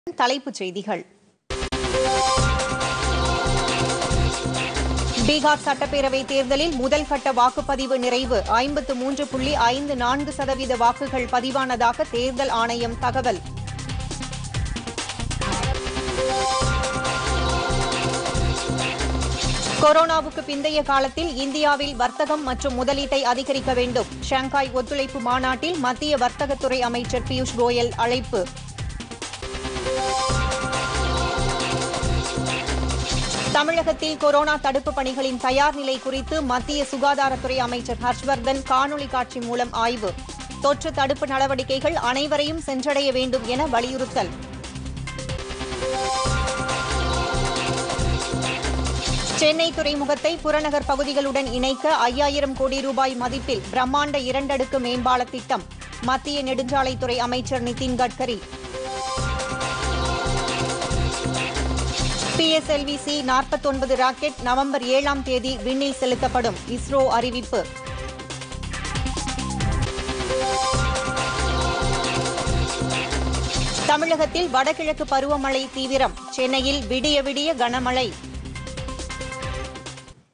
தலைப்புச் செய்திகள் பீகார் சட்டப்பேரவை தேர்தலில் முதல் கட்ட வாக்குப்பதிவு நிறைவு ஐம்பத்து மூன்று புள்ளி ஐந்து நான்கு சதவீத வாக்குகள் பதிவானதாக தேர்தல் ஆணையம் தகவல் கொரோனாவுக்கு பிந்தைய காலத்தில் இந்தியாவில் வர்த்தகம் மற்றும் முதலீட்டை அதிகரிக்க வேண்டும் ஷாங்காய் ஒத்துழைப்பு மாநாட்டில் மத்திய வர்த்தகத்துறை அமைச்சர் பியூஷ் கோயல் அழைப்பு தமிழகத்தில் கொரோனா தடுப்பு பணிகளின் தயார் நிலை குறித்து மத்திய சுகாதாரத்துறை அமைச்சர் ஹர்ஷ்வர்தன் காணொலி காட்சி மூலம் ஆய்வு தொற்று தடுப்பு நடவடிக்கைகள் அனைவரையும் சென்றடைய வேண்டும் என வலியுறுத்தல் சென்னை துறைமுகத்தை புறநகர் பகுதிகளுடன் இணைக்க ஐயாயிரம் கோடி ரூபாய் மதிப்பில் பிரம்மாண்ட இரண்டடுக்கு மேம்பால திட்டம் மத்திய நெடுஞ்சாலைத்துறை அமைச்சர் நிதின் கட்கரி பிஎஸ்எல்வி சி நாற்பத்தொன்பது ராக்கெட் நவம்பர் ஏழாம் தேதி விண்ணில் செலுத்தப்படும் இஸ்ரோ அறிவிப்பு தமிழகத்தில் வடகிழக்கு பருவமழை தீவிரம் சென்னையில் விடிய விடிய கனமழை